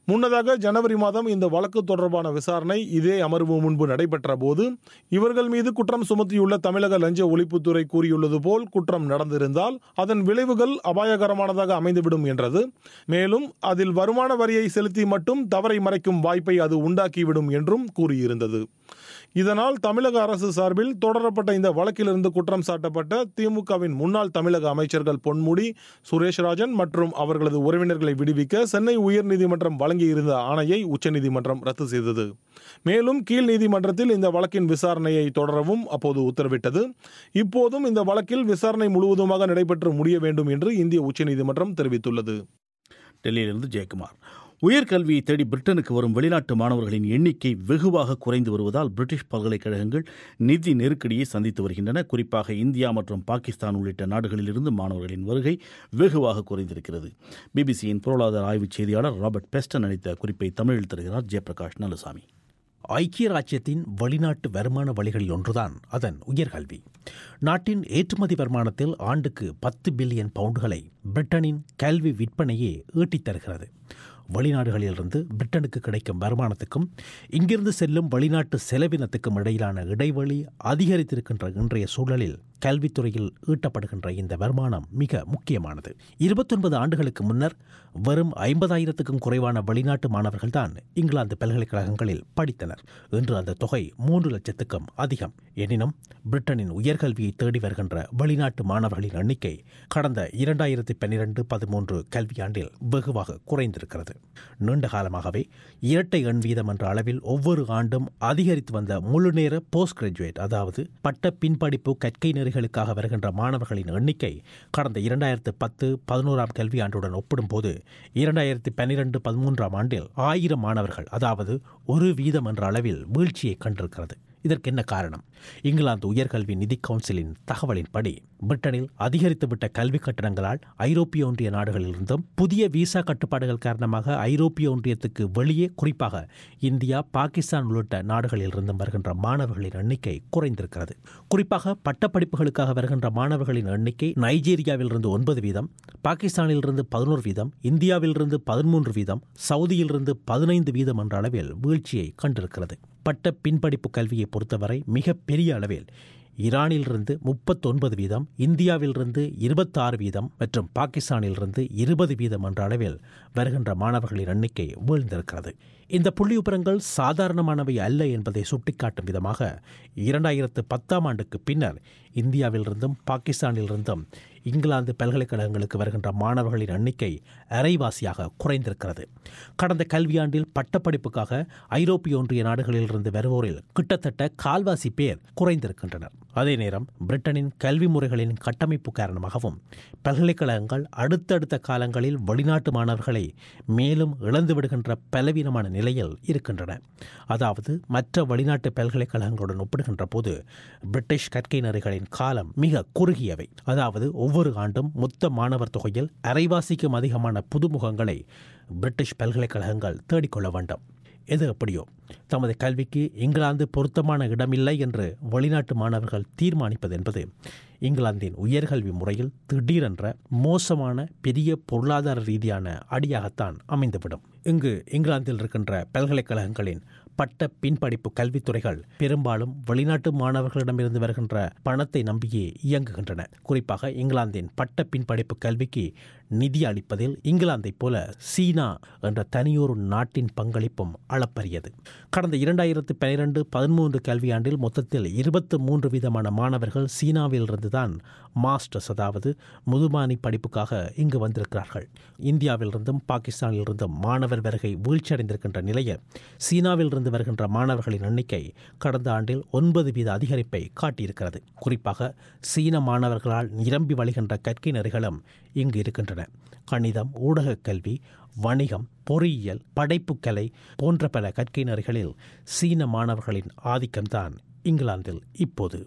முன்னதாக ஜனவரி மாதம் இந்த வழக்கு தொடர்பான விசாரணை இதே அமர்வு முன்பு நடைபெற்ற போது இவர்கள் மீது குற்றம் சுமத்தியுள்ள தமிழக லஞ்ச ஒழிப்புத்துறை கூறியுள்ளது போல் குற்றம் நடந்திருந்தால் அதன் விளைவுகள் அபாயகரமானதாக அமைந்துவிடும் என்றது மேலும் அதில் வருமான வரியை செலுத்தி மட்டும் தவறை மறைக்கும் வாய்ப்பை அது உண்டாக்கிவிடும் என்றும் கூறியிருந்தது இதனால் தமிழக அரசு சார்பில் தொடரப்பட்ட இந்த வழக்கிலிருந்து குற்றம் சாட்டப்பட்ட திமுகவின் முன்னாள் தமிழக அமைச்சர்கள் பொன்முடி சுரேஷ்ராஜன் மற்றும் அவர்களது உறவினர்களை விடுவிக்க சென்னை உயர்நீதிமன்றம் வழங்கியிருந்த ஆணையை உச்சநீதிமன்றம் ரத்து செய்தது மேலும் கீழ் நீதிமன்றத்தில் இந்த வழக்கின் விசாரணையை தொடரவும் அப்போது உத்தரவிட்டது இப்போதும் இந்த வழக்கில் விசாரணை முழுவதுமாக நடைபெற்று முடிய வேண்டும் என்று இந்திய உச்சநீதிமன்றம் தெரிவித்துள்ளது டெல்லியிலிருந்து ஜெயக்குமார் உயர்கல்வியை தேடி பிரிட்டனுக்கு வரும் வெளிநாட்டு மாணவர்களின் எண்ணிக்கை வெகுவாக குறைந்து வருவதால் பிரிட்டிஷ் பல்கலைக்கழகங்கள் நிதி நெருக்கடியை சந்தித்து வருகின்றன குறிப்பாக இந்தியா மற்றும் பாகிஸ்தான் உள்ளிட்ட நாடுகளிலிருந்து மாணவர்களின் வருகை வெகுவாக குறைந்திருக்கிறது பிபிசியின் பொருளாதார ஆய்வுச் செய்தியாளர் ராபர்ட் பெஸ்டன் அளித்த குறிப்பை தமிழில் தருகிறார் ஜெயபிரகாஷ் நல்லசாமி ஐக்கிய ராஜ்யத்தின் வெளிநாட்டு வருமான வழிகளில் ஒன்றுதான் அதன் உயர்கல்வி நாட்டின் ஏற்றுமதி வருமானத்தில் ஆண்டுக்கு பத்து பில்லியன் பவுண்டுகளை பிரிட்டனின் கல்வி விற்பனையே ஈட்டித் தருகிறது வெளிநாடுகளிலிருந்து பிரிட்டனுக்கு கிடைக்கும் வருமானத்துக்கும் இங்கிருந்து செல்லும் வெளிநாட்டு செலவினத்துக்கும் இடையிலான இடைவெளி அதிகரித்திருக்கின்ற இன்றைய சூழலில் கல்வித்துறையில் ஈட்டப்படுகின்ற இந்த வருமானம் மிக முக்கியமானது இருபத்தொன்பது ஆண்டுகளுக்கு முன்னர் வெறும் ஐம்பதாயிரத்துக்கும் குறைவான வெளிநாட்டு மாணவர்கள்தான் இங்கிலாந்து பல்கலைக்கழகங்களில் படித்தனர் இன்று அந்த தொகை மூன்று லட்சத்துக்கும் அதிகம் எனினும் பிரிட்டனின் உயர்கல்வியை தேடி வருகின்ற வெளிநாட்டு மாணவர்களின் எண்ணிக்கை கடந்த இரண்டாயிரத்தி பன்னிரண்டு பதிமூன்று கல்வியாண்டில் வெகுவாக குறைந்திருக்கிறது நீண்ட காலமாகவே இரட்டை எண் வீதம் என்ற அளவில் ஒவ்வொரு ஆண்டும் அதிகரித்து வந்த முழுநேர போஸ்ட் கிராஜுவேட் அதாவது பட்ட பின்படிப்பு கற்கை நெறிகளுக்காக வருகின்ற மாணவர்களின் எண்ணிக்கை கடந்த இரண்டாயிரத்து பத்து பதினோராம் கல்வியாண்டுடன் ஒப்பிடும்போது இரண்டாயிரத்தி பன்னிரண்டு பதிமூன்றாம் ஆண்டில் ஆயிரம் மாணவர்கள் அதாவது ஒரு வீதம் என்ற அளவில் வீழ்ச்சியை கண்டிருக்கிறது இதற்கு என்ன காரணம் இங்கிலாந்து உயர்கல்வி நிதி கவுன்சிலின் தகவலின்படி பிரிட்டனில் அதிகரித்துவிட்ட கல்வி கட்டணங்களால் ஐரோப்பிய ஒன்றிய நாடுகளிலிருந்தும் புதிய விசா கட்டுப்பாடுகள் காரணமாக ஐரோப்பிய ஒன்றியத்துக்கு வெளியே குறிப்பாக இந்தியா பாகிஸ்தான் உள்ளிட்ட நாடுகளிலிருந்தும் வருகின்ற மாணவர்களின் எண்ணிக்கை குறைந்திருக்கிறது குறிப்பாக பட்டப்படிப்புகளுக்காக வருகின்ற மாணவர்களின் எண்ணிக்கை நைஜீரியாவிலிருந்து ஒன்பது வீதம் பாகிஸ்தானிலிருந்து பதினோரு வீதம் இந்தியாவிலிருந்து பதிமூன்று வீதம் சவுதியிலிருந்து பதினைந்து வீதம் என்ற அளவில் வீழ்ச்சியை கண்டிருக்கிறது பட்ட பின்படிப்பு கல்வியை பொறுத்தவரை மிக பெரிய அளவில் ஈரானிலிருந்து முப்பத்தொன்பது வீதம் இந்தியாவிலிருந்து இருபத்தாறு வீதம் மற்றும் பாகிஸ்தானிலிருந்து இருபது வீதம் என்ற அளவில் வருகின்ற மாணவர்களின் எண்ணிக்கை வீழ்ந்திருக்கிறது இந்த புள்ளிவிபரங்கள் சாதாரணமானவை அல்ல என்பதை சுட்டிக்காட்டும் விதமாக இரண்டாயிரத்து பத்தாம் ஆண்டுக்கு பின்னர் இந்தியாவிலிருந்தும் பாகிஸ்தானிலிருந்தும் இங்கிலாந்து பல்கலைக்கழகங்களுக்கு வருகின்ற மாணவர்களின் எண்ணிக்கை அரைவாசியாக குறைந்திருக்கிறது கடந்த கல்வியாண்டில் பட்டப்படிப்புக்காக ஐரோப்பிய ஒன்றிய நாடுகளிலிருந்து வருவோரில் கிட்டத்தட்ட கால்வாசி பேர் குறைந்திருக்கின்றனர் அதே நேரம் பிரிட்டனின் கல்வி முறைகளின் கட்டமைப்பு காரணமாகவும் பல்கலைக்கழகங்கள் அடுத்தடுத்த காலங்களில் வெளிநாட்டு மாணவர்களை மேலும் இழந்துவிடுகின்ற பலவீனமான நிலையில் இருக்கின்றன அதாவது மற்ற வெளிநாட்டு பல்கலைக்கழகங்களுடன் ஒப்பிடுகின்ற போது பிரிட்டிஷ் கற்கை நெறிகளின் காலம் மிக குறுகியவை அதாவது ஒவ்வொரு ஆண்டும் மொத்த மாணவர் தொகையில் அரைவாசிக்கும் அதிகமான புதுமுகங்களை பிரிட்டிஷ் பல்கலைக்கழகங்கள் தேடிக்கொள்ள வேண்டும் எது எப்படியோ தமது கல்விக்கு இங்கிலாந்து பொருத்தமான இடமில்லை என்று வெளிநாட்டு மாணவர்கள் தீர்மானிப்பது என்பது இங்கிலாந்தின் உயர்கல்வி முறையில் திடீரென்ற மோசமான பெரிய பொருளாதார ரீதியான அடியாகத்தான் அமைந்துவிடும் இங்கு இங்கிலாந்தில் இருக்கின்ற பல்கலைக்கழகங்களின் பட்ட பின்படிப்பு கல்வித்துறைகள் பெரும்பாலும் வெளிநாட்டு மாணவர்களிடமிருந்து வருகின்ற பணத்தை நம்பியே இயங்குகின்றன குறிப்பாக இங்கிலாந்தின் பட்ட பின்படிப்பு கல்விக்கு நிதி அளிப்பதில் இங்கிலாந்தைப் போல சீனா என்ற தனியொரு நாட்டின் பங்களிப்பும் அளப்பரியது கடந்த இரண்டாயிரத்து பனிரெண்டு பதிமூன்று கல்வியாண்டில் மொத்தத்தில் இருபத்து மூன்று வீதமான மாணவர்கள் சீனாவிலிருந்துதான் மாஸ்டர்ஸ் அதாவது முதுமானி படிப்புக்காக இங்கு வந்திருக்கிறார்கள் இந்தியாவிலிருந்தும் பாகிஸ்தானிலிருந்தும் மாணவர் வருகை வீழ்ச்சியடைந்திருக்கின்ற நிலையில் சீனாவிலிருந்து வருகின்ற மாணவர்களின் எண்ணிக்கை கடந்த ஆண்டில் ஒன்பது வீத அதிகரிப்பை காட்டியிருக்கிறது குறிப்பாக சீன மாணவர்களால் நிரம்பி வழிகின்ற கற்கை நெறிகளும் இங்கு இருக்கின்றன கணிதம் ஊடகக் கல்வி வணிகம் பொறியியல் படைப்புக்கலை போன்ற பல கற்கை நெறிகளில் சீன மாணவர்களின் ஆதிக்கம்தான் இங்கிலாந்தில் இப்போது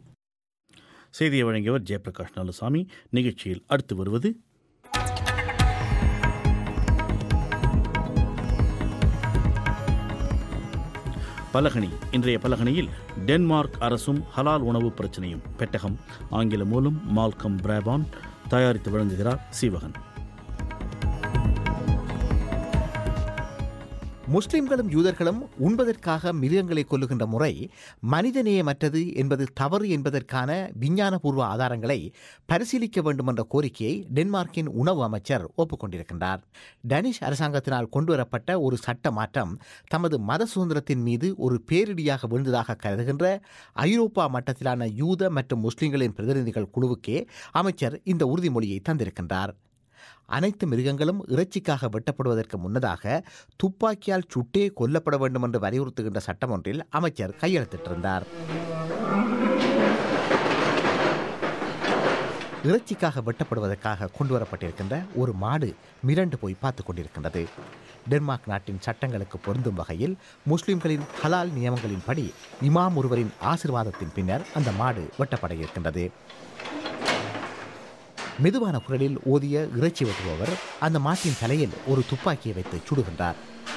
செய்தியை வழங்கியவர் ஜெயபிரகாஷ் நாலுசாமி நிகழ்ச்சியில் அடுத்து வருவது பலகணி இன்றைய பலகணியில் டென்மார்க் அரசும் ஹலால் உணவு பிரச்சனையும் பெட்டகம் ஆங்கிலம் மூலம் மால்கம் பிராபான் தயாரித்து வழங்குகிறார் சீவகன் முஸ்லிம்களும் யூதர்களும் உண்பதற்காக மிருகங்களை கொல்லுகின்ற முறை மனிதநேயமற்றது என்பது தவறு என்பதற்கான விஞ்ஞானபூர்வ ஆதாரங்களை பரிசீலிக்க வேண்டும் என்ற கோரிக்கையை டென்மார்க்கின் உணவு அமைச்சர் ஒப்புக்கொண்டிருக்கின்றார் டனிஷ் அரசாங்கத்தினால் கொண்டுவரப்பட்ட ஒரு சட்ட மாற்றம் தமது மத சுதந்திரத்தின் மீது ஒரு பேரிடியாக விழுந்ததாக கருதுகின்ற ஐரோப்பா மட்டத்திலான யூத மற்றும் முஸ்லிம்களின் பிரதிநிதிகள் குழுவுக்கே அமைச்சர் இந்த உறுதிமொழியை தந்திருக்கின்றார் அனைத்து மிருகங்களும் இறைச்சிக்காக வெட்டப்படுவதற்கு முன்னதாக துப்பாக்கியால் சுட்டே கொல்லப்பட வேண்டும் என்று வலியுறுத்துகின்ற சட்டம் ஒன்றில் அமைச்சர் கையெழுத்திட்டிருந்தார் இறைச்சிக்காக வெட்டப்படுவதற்காக கொண்டுவரப்பட்டிருக்கின்ற ஒரு மாடு மிரண்டு போய் பார்த்து கொண்டிருக்கின்றது டென்மார்க் நாட்டின் சட்டங்களுக்கு பொருந்தும் வகையில் முஸ்லிம்களின் ஹலால் நியமங்களின்படி இமாம் ஒருவரின் ஆசிர்வாதத்தின் பின்னர் அந்த மாடு வெட்டப்பட இருக்கின்றது மெதுவான குரலில் ஓதிய இறைச்சி வெட்டுபவர் அந்த மாட்டின் தலையில் ஒரு துப்பாக்கியை வைத்து சுடுகின்றார்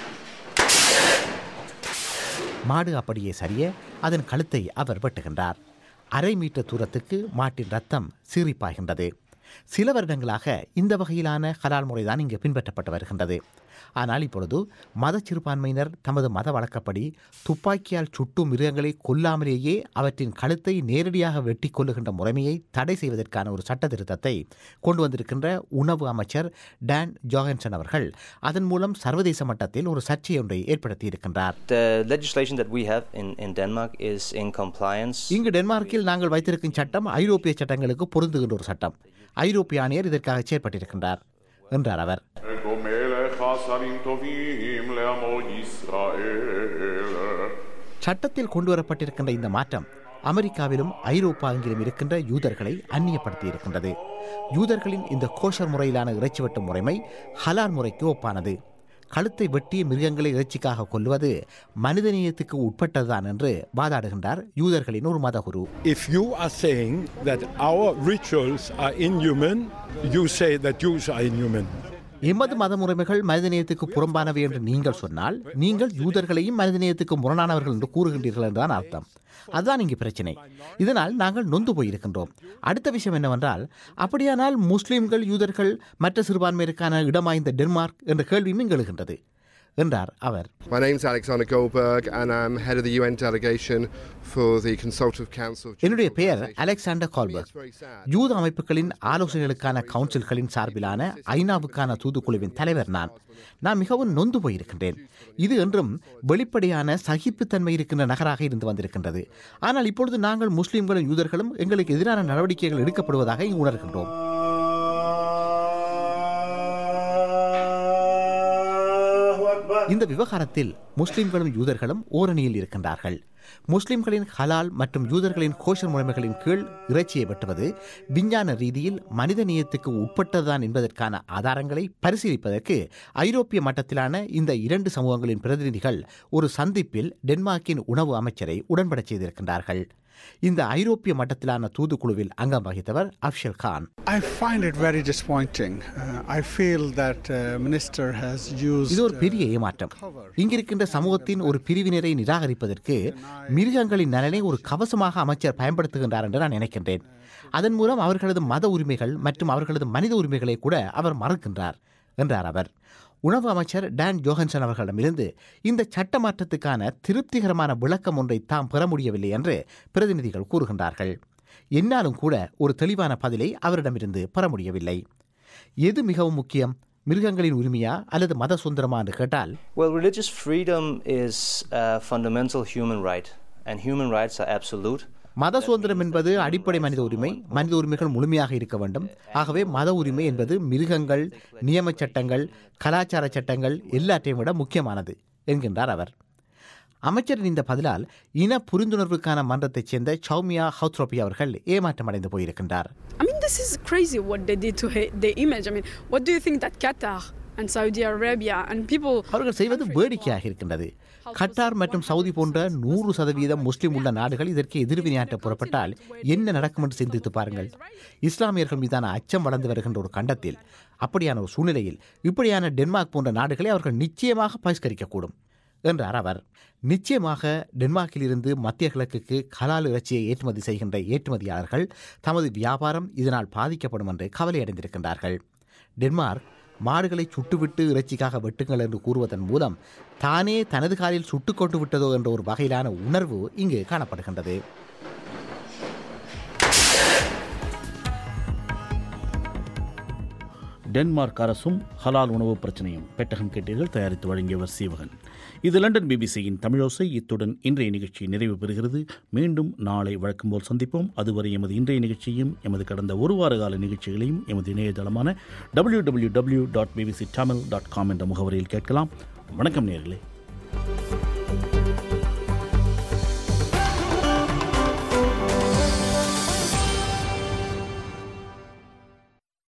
மாடு அப்படியே சரிய அதன் கழுத்தை அவர் வெட்டுகின்றார் அரை மீட்டர் தூரத்துக்கு மாட்டின் ரத்தம் சீறிப்பாய்கின்றது சில வருடங்களாக இந்த வகையிலான ஹலால் முறைதான் இங்கு பின்பற்றப்பட்டு வருகின்றது ஆனால் இப்பொழுது மத சிறுபான்மையினர் தமது மத வழக்கப்படி துப்பாக்கியால் சுட்டும் மிருகங்களை கொல்லாமலேயே அவற்றின் கழுத்தை நேரடியாக வெட்டி கொள்ளுகின்ற முறைமையை தடை செய்வதற்கான ஒரு சட்ட திருத்தத்தை கொண்டு வந்திருக்கின்ற உணவு அமைச்சர் டான் ஜோஹன்சன் அவர்கள் அதன் மூலம் சர்வதேச மட்டத்தில் ஒரு சர்ச்சை ஒன்றை ஏற்படுத்தி இருக்கின்றார் The legislation that we have in, in Denmark is in compliance. இங்கு டென்மார்க்கில் நாங்கள் வைத்திருக்கும் சட்டம் ஐரோப்பிய சட்டங்களுக்கு பொருந்துகின்ற ஒரு சட்டம் ஐரோப்பிய ஆணையர் இதற்காக செயற்பட்டிருக்கின்றார் என்றார் அவர் אגו מלך השרים טובים לעמו ישראל. சட்டத்தில் கொண்டுவரப்பட்டிருக்கின்ற இந்த மாற்றம் அமெரிக்காவிலும் ஐரோப்பாவிலும் இருக்கின்ற யூதர்களை அந்நியப்படுத்தி இருக்கின்றது யூதர்களின் இந்த கோஷர் முறையிலான இறைச்சி வெட்டும் முறைமை ஹலால் முறைக்கு ஒப்பானது கழுத்தை வெட்டிய மிருகங்களை இறைச்சிக்காக கொல்லுவது மனிதநேயத்துக்கு உட்பட்டதுதான் என்று வாதாடுகின்றார் யூதர்களின் ஒரு மதகுரு If you are saying that our rituals are inhuman, you say that Jews are inhuman. எமது மத முறைமைகள் மனிதநேயத்துக்கு புறம்பானவை என்று நீங்கள் சொன்னால் நீங்கள் யூதர்களையும் மனிதநேயத்துக்கு முரணானவர்கள் என்று கூறுகின்றீர்கள் என்றுதான் அர்த்தம் அதுதான் இங்கு பிரச்சனை இதனால் நாங்கள் நொந்து போயிருக்கின்றோம் அடுத்த விஷயம் என்னவென்றால் அப்படியானால் முஸ்லிம்கள் யூதர்கள் மற்ற சிறுபான்மையிற்கான இடமா இந்த டென்மார்க் என்ற கேள்வியும் இங்கு எழுகின்றது என்றார் அவர் My name's Alexander Goldberg, and I'm head of the UN delegation for the Consultative Council. of என்னுடைய Jewish பெயர் Organizations. அலெக்சாண்டர் கால்பர்க் யூத அமைப்புகளின் ஆலோசனைகளுக்கான கவுன்சில்களின் சார்பிலான ஐநாவுக்கான தூதுக்குழுவின் தலைவர் நான் நான் மிகவும் நொந்து போயிருக்கின்றேன் இது என்றும் வெளிப்படையான சகிப்புத்தன்மை இருக்கின்ற நகராக இருந்து வந்திருக்கின்றது ஆனால் இப்பொழுது நாங்கள் முஸ்லிம்களும் யூதர்களும் எங்களுக்கு எதிரான நடவடிக்கைகள் எடுக்கப்படுவதாக இங்கு உணர்கின்றோம் இந்த விவகாரத்தில் முஸ்லிம்களும் யூதர்களும் ஓரணியில் இருக்கின்றார்கள் முஸ்லிம்களின் ஹலால் மற்றும் யூதர்களின் கோஷர் முறைமைகளின் கீழ் இறைச்சியை வெட்டுவது விஞ்ஞான ரீதியில் மனித நேயத்துக்கு உட்பட்டதுதான் என்பதற்கான ஆதாரங்களை பரிசீலிப்பதற்கு ஐரோப்பிய மட்டத்திலான இந்த இரண்டு சமூகங்களின் பிரதிநிதிகள் ஒரு சந்திப்பில் டென்மார்க்கின் உணவு அமைச்சரை உடன்படச் செய்திருக்கின்றார்கள் இந்த ஐரோப்பிய மட்டத்திலான தூதுக்குழுவில் அங்கம் வகித்தவர் அப்ஷல் Khan I find it very disappointing. Uh, I feel that uh, minister has used. இது ஒரு பெரிய ஏமாற்றம் இங்கிருக்கின்ற சமூகத்தின் ஒரு பிரிவினரை நிராகரிப்பதற்கு மிருகங்களின் நலனை ஒரு கவசமாக அமைச்சர் பயன்படுத்துகின்றார் என்று நான் நினைக்கின்றேன் அதன் மூலம் அவர்களது மத உரிமைகள் மற்றும் அவர்களது மனித உரிமைகளை கூட அவர் மறுக்கின்றார் என்றார் அவர் உணவு அமைச்சர் டான் ஜோஹன்சன் அவர்களிடமிருந்து இந்த சட்ட மாற்றத்துக்கான திருப்திகரமான விளக்கம் ஒன்றை தாம் பெற முடியவில்லை என்று பிரதிநிதிகள் கூறுகின்றார்கள் என்னாலும் கூட ஒரு தெளிவான பதிலை அவரிடமிருந்து பெற முடியவில்லை எது மிகவும் முக்கியம் மிருகங்களின் உரிமையா அல்லது மத சுதந்திரமா என்று கேட்டால் Well, religious freedom is a fundamental human right, and human rights are absolute. மத சுதந்திரம் என்பது அடிப்படை மனித உரிமை மனித உரிமைகள் முழுமையாக இருக்க வேண்டும் ஆகவே மத உரிமை என்பது மிருகங்கள் நியம சட்டங்கள் கலாச்சார சட்டங்கள் எல்லாற்றையும் விட முக்கியமானது என்கின்றார் அவர் அமைச்சரின் இந்த பதிலால் இன புரிந்துணர்வுக்கான மன்றத்தைச் சேர்ந்த சௌமியா ஹவுத்ரோபி அவர்கள் ஏமாற்றமடைந்து போயிருக்கின்றார் I mean, this is crazy what they did to ha- their image. I mean, what do you think that Qatar and Saudi Arabia and people. அவர்கள் செய்வது வேடிக்கையாக இருக்கின்றது கட்டார் மற்றும் சவுதி போன்ற நூறு சதவீதம் முஸ்லிம் உள்ள நாடுகள் இதற்கு எதிர்வினையாற்ற புறப்பட்டால் என்ன நடக்கும் என்று சிந்தித்து பாருங்கள் இஸ்லாமியர்கள் மீதான அச்சம் வளர்ந்து வருகின்ற ஒரு கண்டத்தில் அப்படியான ஒரு சூழ்நிலையில் இப்படியான டென்மார்க் போன்ற நாடுகளை அவர்கள் நிச்சயமாக பகிஷ்கரிக்கக்கூடும் என்றார் அவர் நிச்சயமாக டென்மார்க்கில் இருந்து மத்திய கிழக்குக்கு கலால் இறைச்சியை ஏற்றுமதி செய்கின்ற ஏற்றுமதியாளர்கள் தமது வியாபாரம் இதனால் பாதிக்கப்படும் என்று கவலையடைந்திருக்கின்றார்கள் டென்மார்க் மாடுகளை சுட்டுவிட்டு இறைச்சிக்காக வெட்டுங்கள் என்று கூறுவதன் மூலம் தானே தனது காலில் சுட்டுக்கொண்டு விட்டதோ என்ற ஒரு வகையிலான உணர்வு இங்கு காணப்படுகின்றது டென்மார்க் அரசும் ஹலால் உணவு பிரச்சனையும் பெட்டகம் கேட்டீர்கள் தயாரித்து வழங்கியவர் சீவகன் இது லண்டன் பிபிசியின் தமிழோசை இத்துடன் இன்றைய நிகழ்ச்சி நிறைவு பெறுகிறது மீண்டும் நாளை வழக்கம் போல் சந்திப்போம் அதுவரை எமது இன்றைய நிகழ்ச்சியும் எமது கடந்த ஒரு வார கால நிகழ்ச்சிகளையும் எமது இணையதளமான W W W dot BBC Tamil dot com என்ற முகவரியில் கேட்கலாம் வணக்கம் நேர்களே